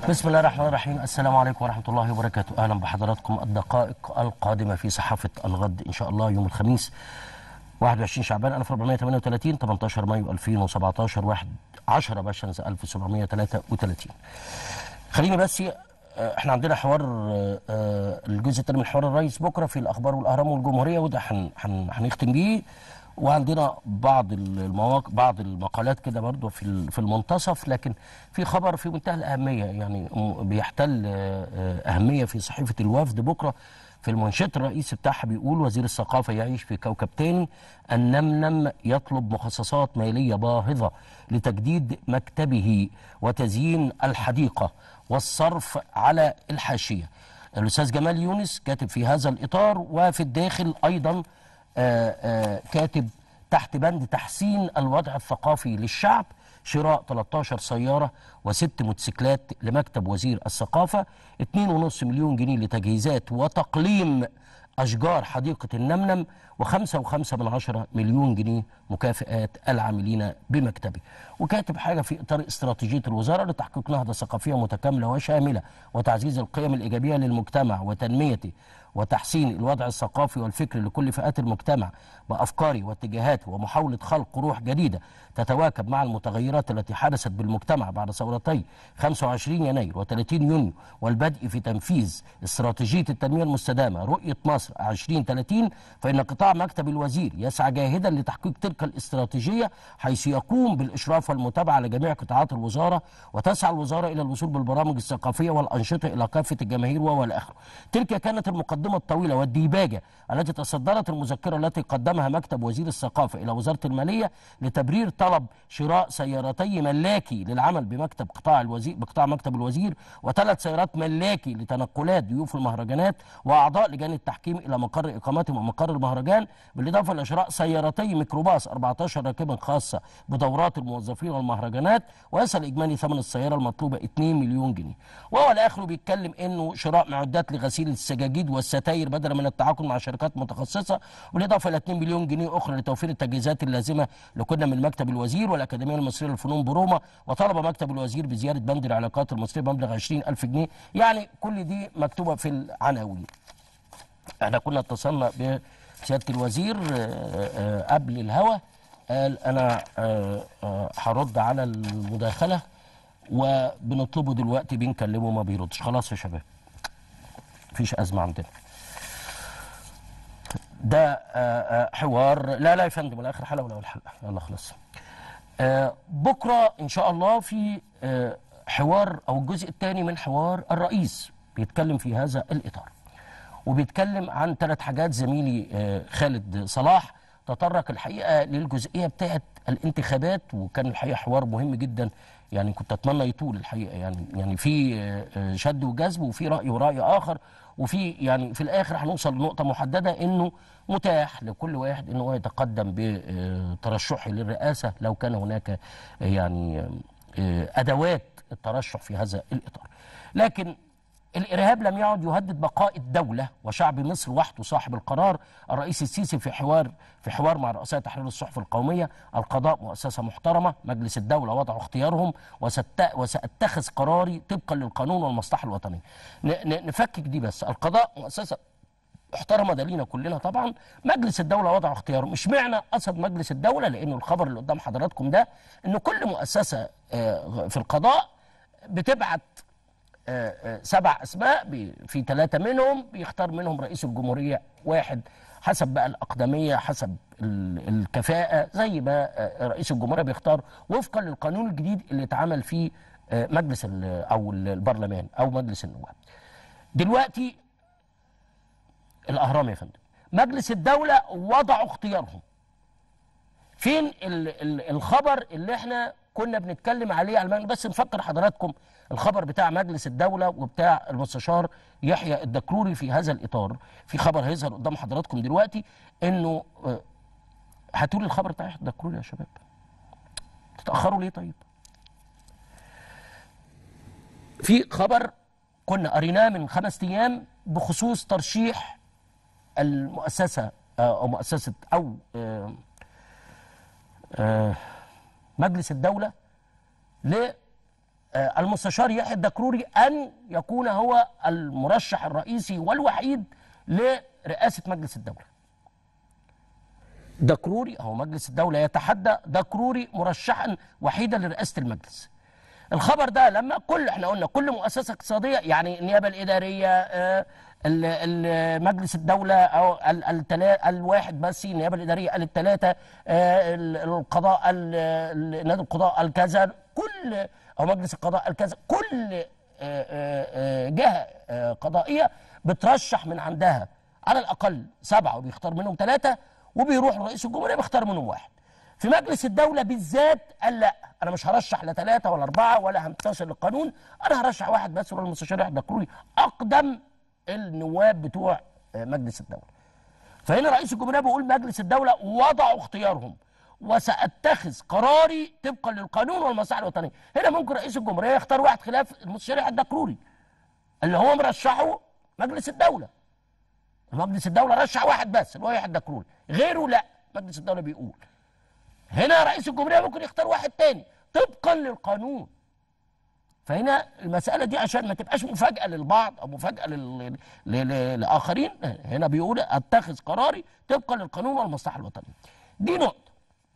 بسم الله الرحمن الرحيم السلام عليكم ورحمة الله وبركاته أهلا بحضراتكم الدقائق القادمة في صحافة الغد إن شاء الله يوم الخميس 21 شعبان 1438 18 مايو 2017 1 10 بشمس 1733 خليني بس آه، احنا عندنا حوار آه، آه، الجزء الثاني من حوار الرئيس بكره في الاخبار والاهرام والجمهوريه وده هن- هن- هنختم بيه وعندنا بعض المواقع بعض المقالات كده برضو في ال- في المنتصف لكن في خبر في منتهى الاهميه يعني م- بيحتل آه، آه، اهميه في صحيفه الوفد بكره في المنشط الرئيسي بتاعها بيقول وزير الثقافه يعيش في كوكب تاني النمنم يطلب مخصصات ماليه باهظه لتجديد مكتبه وتزيين الحديقه والصرف على الحاشيه الاستاذ جمال يونس كاتب في هذا الاطار وفي الداخل ايضا آه، آه، كاتب تحت بند تحسين الوضع الثقافي للشعب شراء 13 سيارة وست موتوسيكلات لمكتب وزير الثقافة 2.5 مليون جنيه لتجهيزات وتقليم أشجار حديقة النمنم وخمسة وخمسة من عشرة مليون جنيه مكافئات العاملين بمكتبه وكاتب حاجة في إطار استراتيجية الوزارة لتحقيق نهضة ثقافية متكاملة وشاملة وتعزيز القيم الإيجابية للمجتمع وتنميته وتحسين الوضع الثقافي والفكري لكل فئات المجتمع بأفكاره واتجاهاته ومحاولة خلق روح جديدة تتواكب مع المتغيرات التي حدثت بالمجتمع بعد ثورتي 25 يناير و30 يونيو والبدء في تنفيذ استراتيجية التنمية المستدامة رؤية مصر 2030 فإن قطاع مكتب الوزير يسعى جاهدا لتحقيق تلك الاستراتيجية حيث يقوم بالإشراف والمتابعة لجميع قطاعات الوزارة وتسعى الوزارة إلى الوصول بالبرامج الثقافية والأنشطة إلى كافة الجماهير وإلى آخره تلك كانت المقدمة الطويلة والديباجة التي تصدرت المذكرة التي قدمها مكتب وزير الثقافة إلى وزارة المالية لتبرير طلب شراء سيارتي ملاكي للعمل بمكتب قطاع الوزير بقطاع مكتب الوزير وثلاث سيارات ملاكي لتنقلات ضيوف المهرجانات وأعضاء لجان التحكيم إلى مقر إقامتهم ومقر المهرجان بالإضافة إلى شراء سيارتي ميكروباص 14 راكبا خاصة بدورات الموظفين والمهرجانات ويصل إجمالي ثمن السيارة المطلوبة 2 مليون جنيه وهو الآخر بيتكلم إنه شراء معدات لغسيل السجاجيد والستاير بدلا من التعاقد مع شركات متخصصة بالإضافة إلى 2 مليون جنيه أخرى لتوفير التجهيزات اللازمة لكل من مكتب الوزير والأكاديمية المصرية للفنون بروما وطلب مكتب الوزير بزيادة بند العلاقات المصرية بمبلغ 20 ألف جنيه يعني كل دي مكتوبة في العناوين احنا كنا اتصلنا بسياده الوزير آه، آه، قبل الهوا قال انا آه، آه، هرد على المداخله وبنطلبه دلوقتي بنكلمه ما بيردش خلاص يا شباب مفيش ازمه عندنا ده آه، آه، حوار لا لا يا فندم ولا اخر حلقه ولا اول حلقه يلا خلاص آه، بكره ان شاء الله في آه، حوار او الجزء الثاني من حوار الرئيس بيتكلم في هذا الاطار وبيتكلم عن ثلاث حاجات زميلي آه، خالد صلاح تطرق الحقيقه للجزئيه بتاعه الانتخابات وكان الحقيقه حوار مهم جدا يعني كنت اتمنى يطول الحقيقه يعني يعني في آه، آه، شد وجذب وفي راي وراي اخر وفي يعني في الاخر هنوصل لنقطه محدده انه متاح لكل واحد انه هو يتقدم بترشحه للرئاسه لو كان هناك آه، يعني آه، ادوات الترشح في هذا الاطار لكن الارهاب لم يعد يهدد بقاء الدوله وشعب مصر وحده صاحب القرار الرئيس السيسي في حوار في حوار مع رؤساء تحرير الصحف القوميه القضاء مؤسسه محترمه مجلس الدوله وضعوا اختيارهم وست وساتخذ قراري طبقا للقانون والمصلحه الوطنيه ن- ن- نفكك دي بس القضاء مؤسسه محترمه ده لينا كلنا طبعا مجلس الدوله وضع اختياره مش معنى قصد مجلس الدوله لانه الخبر اللي قدام حضراتكم ده ان كل مؤسسه آه، في القضاء بتبعت آه، آه، سبع اسماء بي- في ثلاثه منهم بيختار منهم رئيس الجمهوريه واحد حسب بقى الاقدميه حسب ال- الكفاءه زي ما آه، رئيس الجمهوريه بيختار وفقا للقانون الجديد اللي اتعمل فيه آه، مجلس ال- او ال- البرلمان او مجلس النواب. دلوقتي الاهرام يا فندم مجلس الدوله وضعوا اختيارهم فين ال ال الخبر اللي احنا كنا بنتكلم عليه على المجلس بس نفكر حضراتكم الخبر بتاع مجلس الدولة وبتاع المستشار يحيى الدكروري في هذا الإطار في خبر هيظهر قدام حضراتكم دلوقتي إنه آه، هاتوا لي الخبر بتاع يحيى الدكروري يا شباب تتأخروا ليه طيب في خبر كنا قريناه من خمس أيام بخصوص ترشيح المؤسسة آه، أو مؤسسة أو آه، آه، مجلس الدولة آه، المستشار يحيى الدكروري ان يكون هو المرشح الرئيسي والوحيد لرئاسه مجلس الدوله. دكروري او مجلس الدوله يتحدى دكروري مرشحا وحيدا لرئاسه المجلس. الخبر ده لما كل احنا قلنا كل مؤسسه اقتصاديه يعني النيابه الاداريه آه، ال- ال- مجلس الدوله او ال- التلا الواحد بس النيابه الاداريه قال الثلاثه القضاء ال- ال- نادي القضاء الكذا كل او مجلس القضاء الكذا كل آه، آه، آه، جهه آه، قضائيه بترشح من عندها على الاقل سبعه وبيختار منهم ثلاثه وبيروح رئيس الجمهوريه بيختار منهم واحد في مجلس الدولة بالذات قال لا أنا مش هرشح لا ثلاثة ولا أربعة ولا همتصل للقانون أنا هرشح واحد بس هو المستشار يحيى الدكروري أقدم النواب بتوع آه، مجلس الدولة فهنا رئيس الجمهورية بيقول مجلس الدولة وضعوا اختيارهم وسأتخذ قراري طبقا للقانون والمصالح الوطنية هنا ممكن رئيس الجمهورية يختار واحد خلاف المستشار يحيى الدكروري اللي هو مرشحه مجلس الدولة مجلس الدولة رشح واحد بس اللي هو يحيى الدكروري غيره لا مجلس الدولة بيقول هنا رئيس الجمهورية ممكن يختار واحد تاني طبقا للقانون فهنا المسألة دي عشان ما تبقاش مفاجأة للبعض أو مفاجأة لل... ل... ل... لآخرين هنا بيقول أتخذ قراري طبقا للقانون والمصلحة الوطنية دي نقطة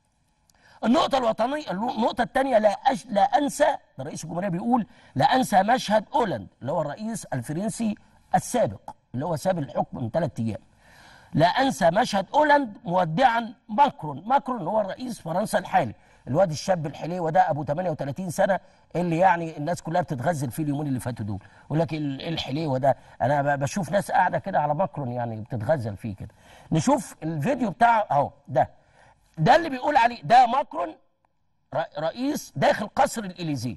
النقطة الوطنية النقطة الثانية لا أش... لا أنسى ده رئيس الجمهورية بيقول لا أنسى مشهد أولاند اللي هو الرئيس الفرنسي السابق اللي هو ساب الحكم من ثلاث أيام لا انسى مشهد اولاند مودعا ماكرون ماكرون هو رئيس فرنسا الحالي الواد الشاب الحليوه ده ابو 38 سنه اللي يعني الناس كلها بتتغزل فيه اليومين اللي فاتوا دول يقول لك ال- إيه الحليوه ده انا ب- بشوف ناس قاعده كده على ماكرون يعني بتتغزل فيه كده نشوف الفيديو بتاعه اهو ده ده اللي بيقول عليه ده ماكرون ر- رئيس داخل قصر الاليزيه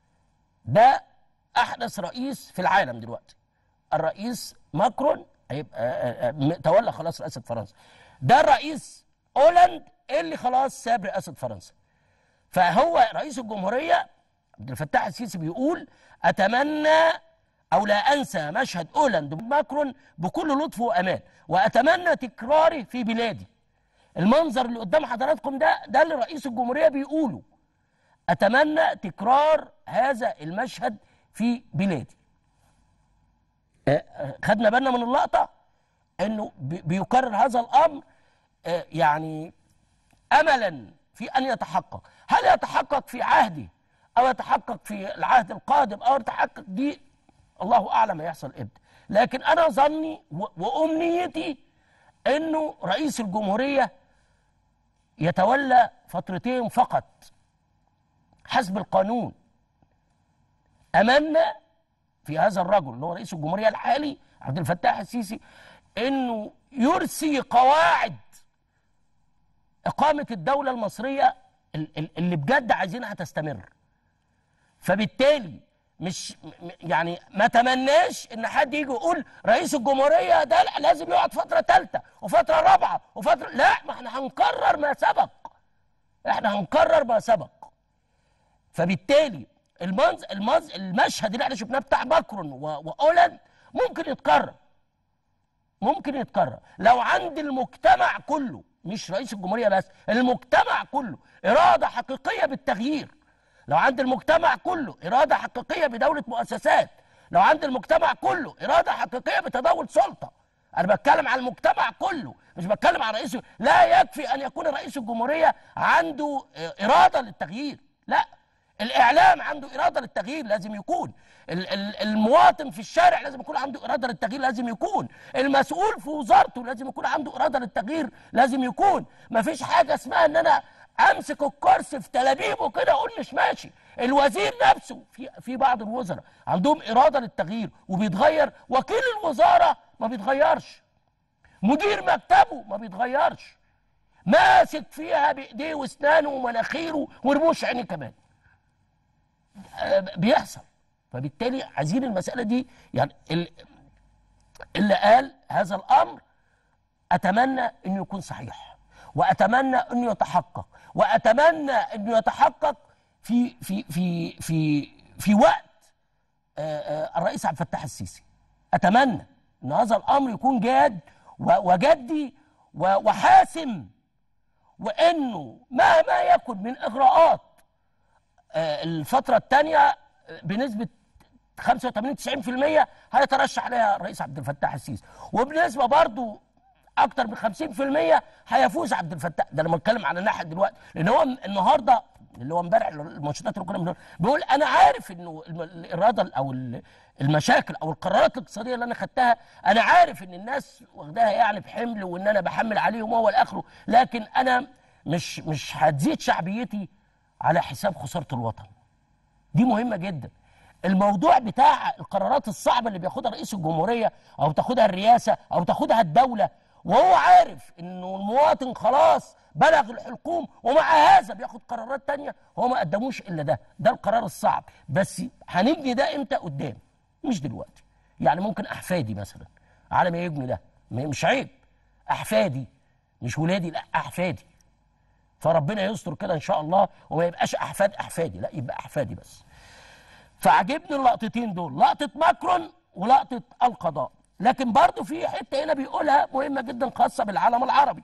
ده احدث رئيس في العالم دلوقتي الرئيس ماكرون هيبقى آه، آه، م- تولى خلاص رئاسه فرنسا ده الرئيس اولاند اللي خلاص ساب رئاسه فرنسا فهو رئيس الجمهوريه عبد الفتاح السيسي بيقول اتمنى او لا انسى مشهد اولاند وماكرون بكل لطف وامان واتمنى تكراره في بلادي المنظر اللي قدام حضراتكم ده ده اللي رئيس الجمهوريه بيقوله اتمنى تكرار هذا المشهد في بلادي آه، آه، خدنا بالنا من اللقطه انه بي- بيكرر هذا الامر آه، يعني املا في ان يتحقق هل يتحقق في عهدي او يتحقق في العهد القادم او يتحقق دي الله اعلم هيحصل امتى لكن انا ظني و- وامنيتي انه رئيس الجمهوريه يتولى فترتين فقط حسب القانون امنا في هذا الرجل اللي هو رئيس الجمهوريه الحالي عبد الفتاح السيسي انه يرسي قواعد اقامه الدوله المصريه ال- ال- اللي بجد عايزينها تستمر فبالتالي مش م- م- يعني ما تمناش ان حد يجي يقول رئيس الجمهوريه ده لا لازم يقعد فتره ثالثه وفتره رابعه وفتره لا ما احنا هنكرر ما سبق احنا هنكرر ما سبق فبالتالي المنز... المنز... المشهد اللي احنا شفناه بتاع ماكرون و... واولاند ممكن يتكرر ممكن يتكرر لو عند المجتمع كله مش رئيس الجمهوريه بس المجتمع كله اراده حقيقيه بالتغيير لو عند المجتمع كله اراده حقيقيه بدوله مؤسسات لو عند المجتمع كله اراده حقيقيه بتداول سلطه انا بتكلم عن المجتمع كله مش بتكلم عن رئيس لا يكفي ان يكون رئيس الجمهوريه عنده آه، اراده للتغيير لا الاعلام عنده اراده للتغيير لازم يكون ال- ال- المواطن في الشارع لازم يكون عنده اراده للتغيير لازم يكون المسؤول في وزارته لازم يكون عنده اراده للتغيير لازم يكون مفيش حاجه اسمها ان انا امسك الكرسي في تلابيب وكده اقول مش ماشي الوزير نفسه في في بعض الوزراء عندهم اراده للتغيير وبيتغير وكيل الوزاره ما بيتغيرش مدير مكتبه ما بيتغيرش ماسك فيها بايديه واسنانه ومناخيره ورموش عينيه كمان آه، بيحصل فبالتالي عايزين المساله دي يعني ال- اللي قال هذا الامر اتمنى انه يكون صحيح واتمنى انه يتحقق واتمنى انه يتحقق في في في في في وقت آه، آه، الرئيس عبد الفتاح السيسي اتمنى ان هذا الامر يكون جاد و- وجدي و- وحاسم وانه مهما يكن من اغراءات آه، الفتره الثانيه بنسبه 85 90% هيترشح عليها الرئيس عبد الفتاح السيسي وبنسبه برضو اكتر من 50% هيفوز عبد الفتاح ده لما اتكلم على الناحيه دلوقتي لان هو النهارده اللي هو امبارح المنشطات اللي كنا بنقول بيقول انا عارف انه الم- الاراده او ال- المشاكل او القرارات الاقتصاديه اللي انا خدتها انا عارف ان الناس واخداها يعني بحمل وان انا بحمل عليهم هو الاخره لكن انا مش مش هتزيد شعبيتي على حساب خساره الوطن دي مهمه جدا الموضوع بتاع القرارات الصعبه اللي بياخدها رئيس الجمهوريه او تاخدها الرئاسه او تاخدها الدوله وهو عارف انه المواطن خلاص بلغ الحلقوم ومع هذا بياخد قرارات تانية هو ما قدموش الا ده ده القرار الصعب بس هنبني ده امتى قدام مش دلوقتي يعني ممكن احفادي مثلا على ما يبني ده م- مش عيب احفادي مش ولادي لا احفادي فربنا يستر كده ان شاء الله وما يبقاش احفاد احفادي لا يبقى احفادي بس فعجبني اللقطتين دول لقطه ماكرون ولقطه القضاء لكن برضه في حته هنا بيقولها مهمه جدا خاصه بالعالم العربي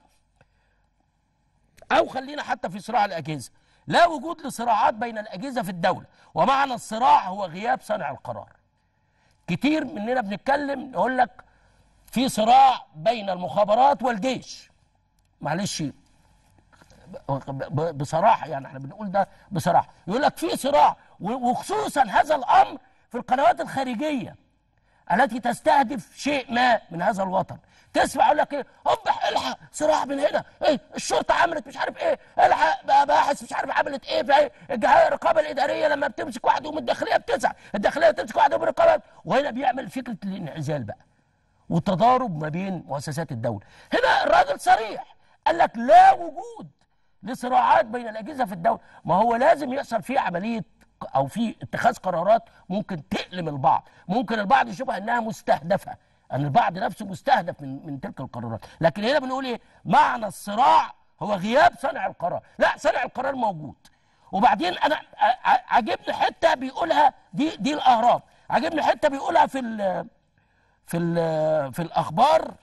او خلينا حتى في صراع الاجهزه لا وجود لصراعات بين الاجهزه في الدوله ومعنى الصراع هو غياب صانع القرار كتير مننا بنتكلم نقول لك في صراع بين المخابرات والجيش معلش ب- ب- بصراحه يعني احنا بنقول ده بصراحه يقول لك في صراع و- وخصوصا هذا الامر في القنوات الخارجيه التي تستهدف شيء ما من هذا الوطن تسمع يقول لك ايه هوب الحق صراع من هنا ايه الشرطه عملت مش عارف ايه الحق بقى باحث مش عارف عملت ايه في الجهاز الرقابه الاداريه لما بتمسك واحد يوم الداخليه بتزعل الداخليه بتمسك واحد يوم الرقابه وهنا بيعمل فكره الانعزال بقى والتضارب ما بين مؤسسات الدوله هنا الراجل صريح قال لك لا وجود لصراعات بين الاجهزه في الدوله ما هو لازم يحصل فيه عمليه او في اتخاذ قرارات ممكن تألم البعض ممكن البعض يشوفها انها مستهدفه ان البعض نفسه مستهدف من من تلك القرارات لكن هنا بنقول ايه معنى الصراع هو غياب صانع القرار لا صانع القرار موجود وبعدين انا ع- ع- عاجبني حته بيقولها دي دي الاهرام عاجبني حته بيقولها في ال في ال في الاخبار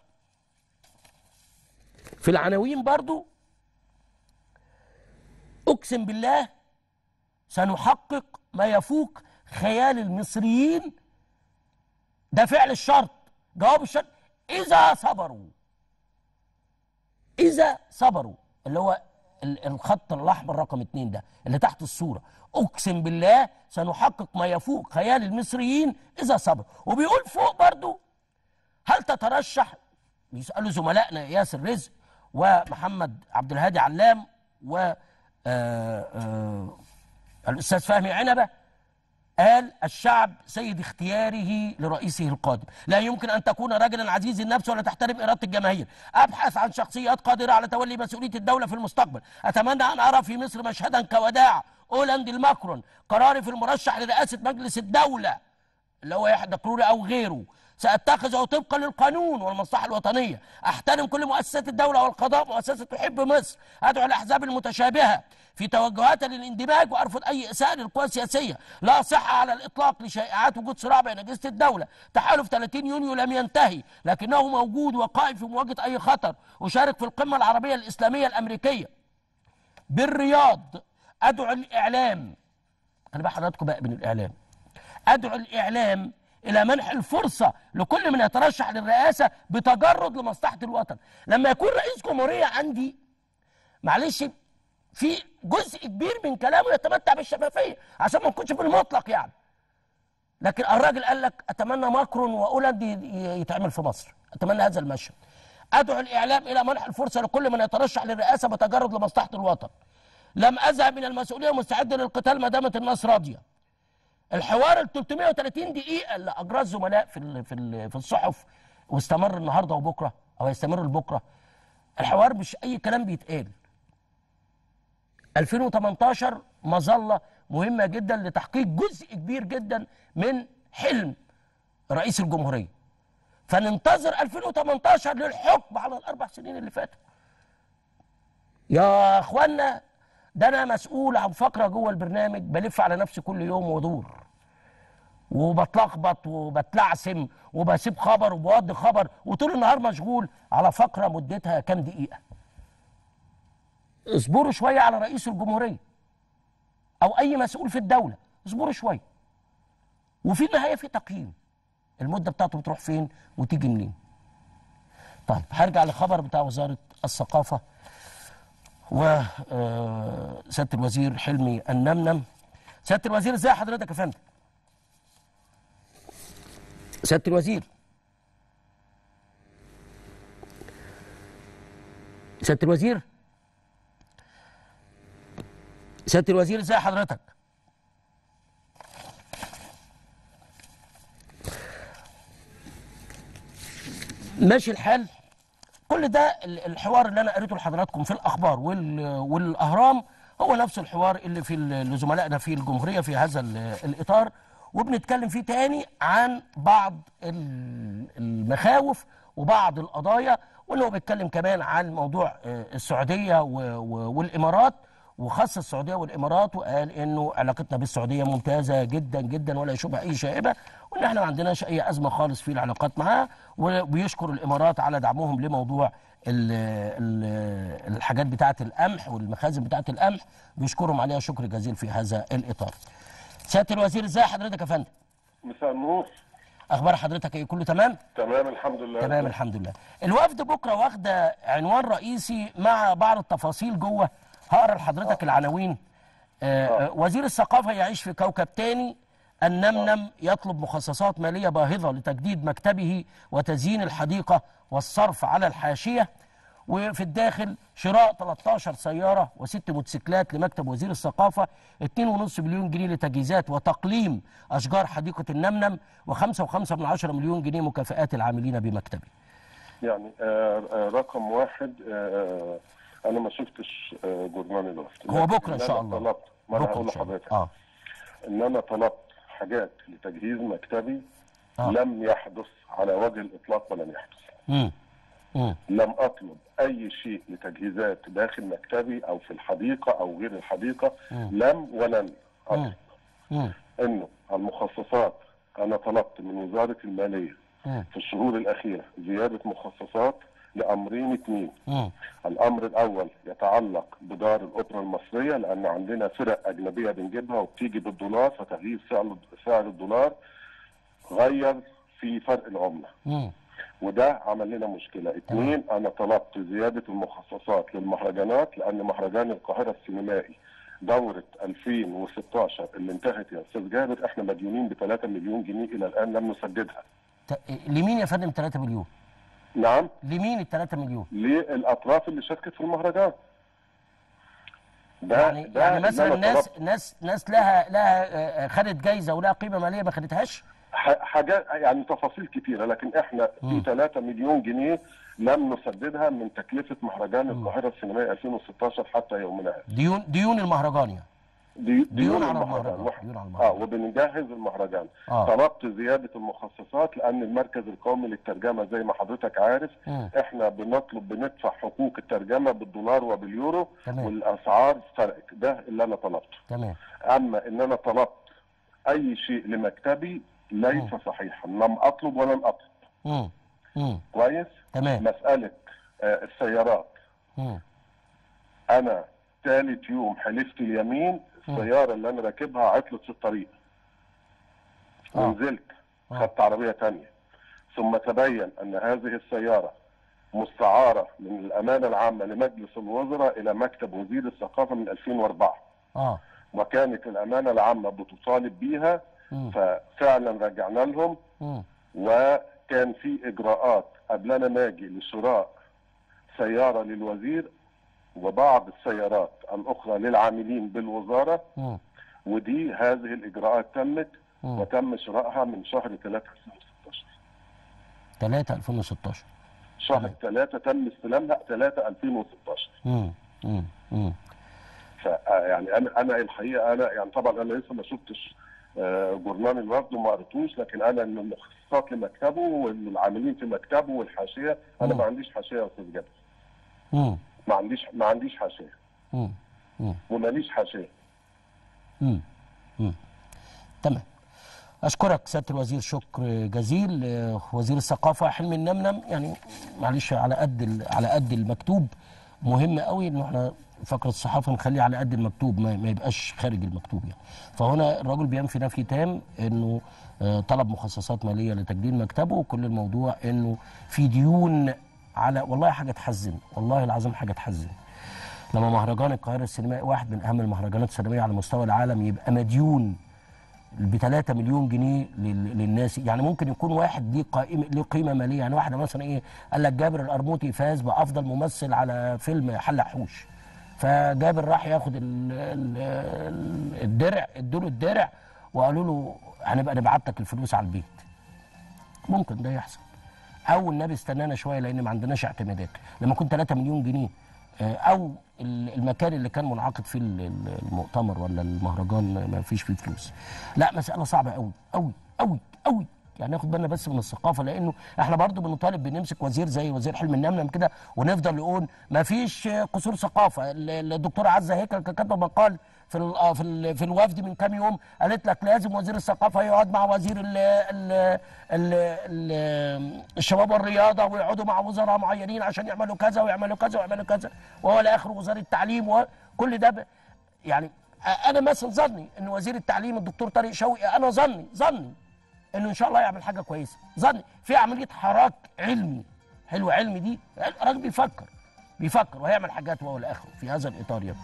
في العناوين برضو اقسم بالله سنحقق ما يفوق خيال المصريين ده فعل الشرط جواب الشرط اذا صبروا اذا صبروا اللي هو ال- الخط الاحمر رقم اتنين ده اللي تحت الصوره اقسم بالله سنحقق ما يفوق خيال المصريين اذا صبروا وبيقول فوق برضو هل تترشح بيسالوا زملائنا ياسر رزق ومحمد عبد الهادي علام و آه، آه، الاستاذ فهمي عنبه قال الشعب سيد اختياره لرئيسه القادم لا يمكن أن تكون رجلا عزيز النفس ولا تحترم إرادة الجماهير أبحث عن شخصيات قادرة على تولي مسؤولية الدولة في المستقبل أتمنى أن أرى في مصر مشهدا كوداع أولاند الماكرون قراري في المرشح لرئاسة مجلس الدولة اللي هو يحيى دكروري او غيره ساتخذه طبقا للقانون والمصلحه الوطنيه احترم كل مؤسسات الدوله والقضاء مؤسسه تحب مصر ادعو الاحزاب المتشابهه في توجهاتها للاندماج وارفض اي اساءه للقوى السياسيه لا صحه على الاطلاق لشائعات وجود صراع بين اجهزه الدوله تحالف 30 يونيو لم ينتهي لكنه موجود وقائم في مواجهه اي خطر اشارك في القمه العربيه الاسلاميه الامريكيه بالرياض ادعو الاعلام خلي بقى حضراتكم بقى من الاعلام ادعو الاعلام الى منح الفرصه لكل من يترشح للرئاسه بتجرد لمصلحه الوطن لما يكون رئيس جمهوريه عندي معلش في جزء كبير من كلامه يتمتع بالشفافيه عشان ما نكونش بالمطلق يعني لكن الراجل قال لك اتمنى ماكرون واولاند ي- ي- يتعمل في مصر اتمنى هذا المشهد ادعو الاعلام الى منح الفرصه لكل من يترشح للرئاسه بتجرد لمصلحه الوطن لم اذهب من المسؤوليه مستعد للقتال ما دامت الناس راضيه الحوار ال 330 دقيقة اللي أجراه الزملاء في ال- في ال- في الصحف واستمر النهارده وبكره أو هيستمر لبكره الحوار مش أي كلام بيتقال 2018 مظلة مهمة جدا لتحقيق جزء كبير جدا من حلم رئيس الجمهورية فننتظر 2018 للحكم على الأربع سنين اللي فاتوا يا اخوانا ده انا مسؤول عن فقره جوه البرنامج بلف على نفسي كل يوم وادور وبتلخبط وبتلعثم وبسيب خبر وبودي خبر وطول النهار مشغول على فقره مدتها كام دقيقه اصبروا شويه على رئيس الجمهوريه او اي مسؤول في الدوله اصبروا شويه وفي النهايه في تقييم المده بتاعته بتروح فين وتيجي منين طيب هرجع لخبر بتاع وزاره الثقافه و آه، سياده الوزير حلمي النمنم سياده الوزير ازي حضرتك يا فندم سياده الوزير سياده الوزير سياده الوزير ازي حضرتك ماشي الحال كل ده ال- الحوار اللي انا قريته لحضراتكم في الاخبار وال- والاهرام هو نفس الحوار اللي في ال- لزملائنا في الجمهوريه في هذا ال- الاطار وبنتكلم فيه تاني عن بعض ال- المخاوف وبعض القضايا وانه هو بيتكلم كمان عن موضوع آه، السعوديه و- و- والامارات وخص السعوديه والامارات وقال انه علاقتنا بالسعوديه ممتازه جدا جدا ولا يشوبها اي شائبه وان احنا ما عندناش اي ازمه خالص في العلاقات معاها وبيشكر الامارات على دعمهم لموضوع ال ال الحاجات بتاعه القمح والمخازن بتاعه القمح بيشكرهم عليها شكر جزيل في هذا الاطار. سياده الوزير ازي حضرتك يا فندم؟ مساء النور اخبار حضرتك ايه كله تمام؟ تمام الحمد لله تمام الحمد لله الوفد بكره واخده عنوان رئيسي مع بعض التفاصيل جوه هقرا لحضرتك العناوين آه آه وزير الثقافه يعيش في كوكب تاني النمنم يطلب مخصصات ماليه باهظه لتجديد مكتبه وتزيين الحديقه والصرف على الحاشيه وفي الداخل شراء 13 سيارة وست موتوسيكلات لمكتب وزير الثقافة 2.5 مليون جنيه لتجهيزات وتقليم أشجار حديقة النمنم و5.5 من عشرة مليون جنيه مكافآت العاملين بمكتبه يعني آه آه رقم واحد آه آه انا ما شفتش آه جورنال الوفد هو بكرة إن لكن شاء أنا الله. طلبت ما انا بكرة هقول إن شاء الله. لحضرتك آه. ان انا طلبت حاجات لتجهيز مكتبي آه. لم يحدث على وجه الاطلاق ولن يحدث مم. مم. لم اطلب اي شيء لتجهيزات داخل مكتبي او في الحديقه او غير الحديقه لم ولن اطلب مم. انه المخصصات انا طلبت من وزاره الماليه مم. في الشهور الاخيره زياده مخصصات لامرين اثنين مم. الامر الاول يتعلق بدار الاوبرا المصريه لان عندنا فرق اجنبيه بنجيبها وبتيجي بالدولار فتغيير سعر سعر الدولار غير في فرق العمله مم. وده عمل لنا مشكله اثنين انا طلبت زياده المخصصات للمهرجانات لان مهرجان القاهره السينمائي دوره 2016 اللي انتهت يا استاذ جابر احنا مديونين ب 3 مليون جنيه الى الان لم نسددها ت- لمين يا فندم 3 مليون؟ نعم لمين ال 3 مليون؟ للاطراف اللي شاركت في المهرجان ده يعني ده يعني اللي مثلا أنا ناس طلبته. ناس ناس لها لها آه، خدت جايزه ولها قيمه ماليه ما خدتهاش؟ ح- حاجات يعني تفاصيل كتيره لكن احنا في 3 مليون جنيه لم نسددها من تكلفه مهرجان القاهره السينمائي 2016 حتى يومنا هذا ديون ديون المهرجان يعني دي ديون على المهرجان المهرجان، واحد. ديون على اه المهرجان. وبنجهز المهرجان آه. طلبت زياده المخصصات لان المركز القومي للترجمه زي ما حضرتك عارف مم. احنا بنطلب بندفع حقوق الترجمه بالدولار وباليورو تمام. والاسعار فرقت ده اللي انا طلبته تمام اما ان انا طلبت اي شيء لمكتبي ليس صحيحا لم اطلب ولن اطلب مم. مم. كويس تمام مساله آه السيارات مم. انا ثالث يوم حلفت اليمين السياره اللي انا راكبها عطلت في الطريق آه. ونزلت خدت عربيه تانية ثم تبين ان هذه السياره مستعاره من الامانه العامه لمجلس الوزراء الى مكتب وزير الثقافه من 2004 اه وكانت الامانه العامه بتطالب بيها مم. ففعلا رجعنا لهم مم. وكان في اجراءات قبلنا ما اجي لشراء سياره للوزير وبعض السيارات الاخرى للعاملين بالوزاره مم. ودي هذه الاجراءات تمت مم. وتم شرائها من شهر 3 2016 3 2016 شهر 3 تم استلامها 3 2016 مم. مم. مم. ف يعني انا انا الحقيقه انا يعني طبعا انا لسه ما شفتش آه، جورنال الوفد وما قريتوش لكن انا من المخصصات لمكتبه والعاملين في مكتبه والحاشيه انا ما عنديش حاشيه يا استاذ جابر مم. ما عنديش ما عنديش حاشيه مم. مم. وماليش حاشيه مم. مم. تمام اشكرك سياده الوزير شكر جزيل آه، وزير الثقافه حلمي النمنم يعني معلش على قد ال- على قد المكتوب مهم قوي انه احنا فقره الصحافه نخليه على قد المكتوب ما, ما يبقاش خارج المكتوب يعني فهنا الراجل بينفي نفي تام انه آه، طلب مخصصات ماليه لتجديد مكتبه وكل الموضوع انه في ديون على والله حاجه تحزن والله العظيم حاجه تحزن لما مهرجان القاهره السينمائي واحد من اهم المهرجانات السينمائيه على مستوى العالم يبقى مديون ب 3 مليون جنيه لل- للناس يعني ممكن يكون واحد ليه قائمه ليه قيمه ماليه يعني واحده مثلا ايه قال لك جابر القرموطي فاز بافضل ممثل على فيلم حل حوش فجابر راح ياخد ال- ال- ال- الدرع ادوا له الدرع وقالوا له هنبقى نبعت لك الفلوس على البيت ممكن ده يحصل او النبي استنانا شويه لان ما عندناش اعتمادات لما كنت 3 مليون جنيه آه، او ال- المكان اللي كان منعقد فيه ال- ال- المؤتمر ولا المهرجان ما فيش فيه فلوس لا مساله صعبه قوي قوي قوي قوي يعني ناخد بالنا بس من الثقافه لانه احنا برضو بنطالب بنمسك وزير زي وزير حلم النمنم كده ونفضل نقول ما فيش آه، قصور ثقافه ال- الدكتوره عزه هيكل كانت كاتبه مقال في ال- آه، في ال- في الوفد من كام يوم قالت لك لازم وزير الثقافه يقعد مع وزير ال ال ال ال الشباب والرياضه ويقعدوا مع وزراء معينين عشان يعملوا كذا ويعملوا كذا ويعملوا كذا وهو الاخر وزاره التعليم وكل ده ب- يعني انا مثلا ظني ان وزير التعليم الدكتور طارق شوقي انا ظني ظني انه ان شاء الله يعمل حاجه كويسه ظني في عمليه حراك علمي حلو علمي دي الراجل بيفكر بيفكر وهيعمل حاجات وهو الاخر في هذا الاطار يعني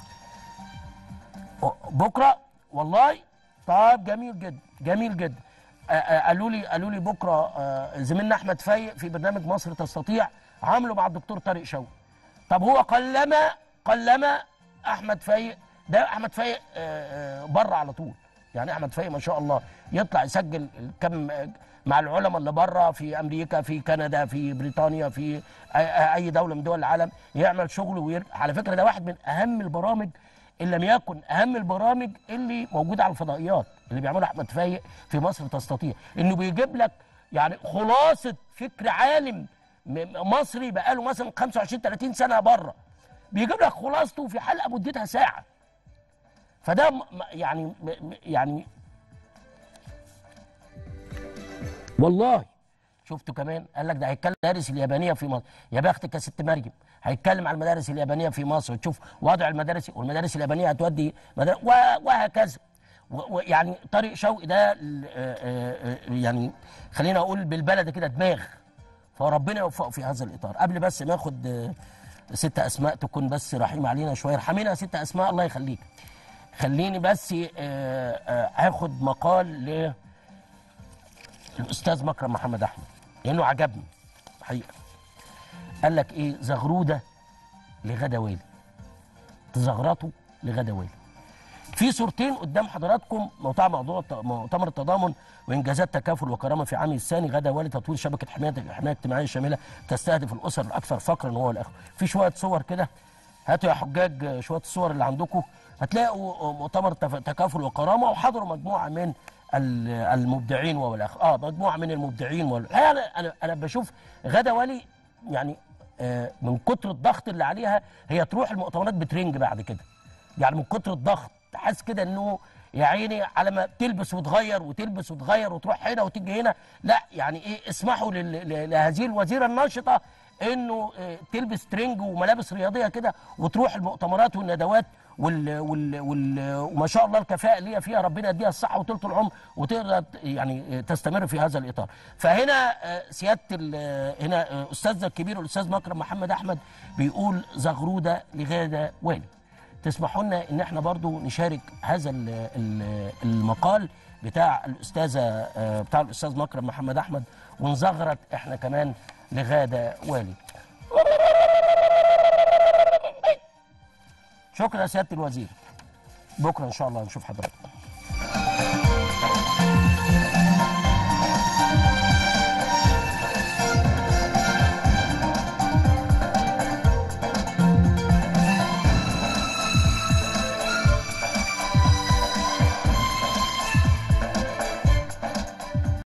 بكره والله طيب جميل جدا جميل جدا آه، آه، قالوا لي قالوا لي بكره آه، زميلنا احمد فايق في برنامج مصر تستطيع عامله مع الدكتور طارق شوقي طب هو قلما قلما احمد فايق ده احمد فايق آه، آه، بره على طول يعني احمد فايق ما شاء الله يطلع يسجل كم مع العلماء اللي بره في امريكا في كندا في بريطانيا في أي- اي دوله من دول العالم يعمل شغل ويرجع على فكره ده واحد من اهم البرامج ان لم يكن اهم البرامج اللي موجوده على الفضائيات اللي بيعملها احمد فايق في مصر تستطيع انه بيجيب لك يعني خلاصه فكر عالم م- مصري بقاله مثلا 25 30 سنه بره بيجيب لك خلاصته في حلقه مدتها ساعه فده م- م- يعني م- م- يعني والله شفتوا كمان قال لك ده هيتكلم المدارس اليابانيه في مصر يا بختك يا ست مريم هيتكلم على المدارس اليابانيه في مصر وتشوف وضع المدارس والمدارس اليابانيه هتودي مدار- و- وهكذا و- ويعني طارق شوقي ده ال- آه، آه، آه، يعني خلينا اقول بالبلد كده دماغ فربنا يوفقه في هذا الاطار قبل بس ما اخد آه، ست اسماء تكون بس رحيم علينا شويه ارحمينا يا ست اسماء الله يخليك خليني بس آه، آه، هاخد مقال ل الاستاذ مكرم محمد احمد لانه عجبني حقيقه قال لك ايه زغروده لغدا والي تزغرطوا لغدا والي في صورتين قدام حضراتكم موضوع موضوع مؤتمر التضامن وانجازات تكافل وكرامه في عام الثاني غدا والي تطوير شبكه حمايه الحمايه الاجتماعيه الشامله تستهدف الاسر الاكثر فقرا وهو الاخر في شويه صور كده هاتوا يا حجاج شويه الصور اللي عندكم هتلاقوا مؤتمر تف- تكافل وكرامه وحضروا مجموعه من ال- المبدعين والاخر اه مجموعه من المبدعين وال... انا انا انا بشوف غدا والي يعني آه من كتر الضغط اللي عليها هي تروح المؤتمرات بترنج بعد كده يعني من كتر الضغط حاسس كده انه يا عيني على ما تلبس وتغير وتلبس وتغير وتروح هنا وتيجي هنا لا يعني ايه اسمحوا لل- ل- لهذه الوزيره الناشطه انه آه، تلبس ترنج وملابس رياضيه كده وتروح المؤتمرات والندوات وال وال وال وما شاء الله الكفاءه اللي هي فيها ربنا يديها الصحه وطولة العمر وتقدر ت- يعني آه، تستمر في هذا الاطار فهنا آه، سياده ال- آه، هنا آه، استاذنا الكبير الاستاذ مكرم محمد احمد بيقول زغروده لغاده والي تسمحوا لنا ان احنا برضو نشارك هذا ال- ال- المقال بتاع الاستاذه آه، بتاع الاستاذ مكرم محمد احمد ونزغرت احنا كمان لغاده والي شكرا يا سياده الوزير بكره ان شاء الله نشوف حضرتك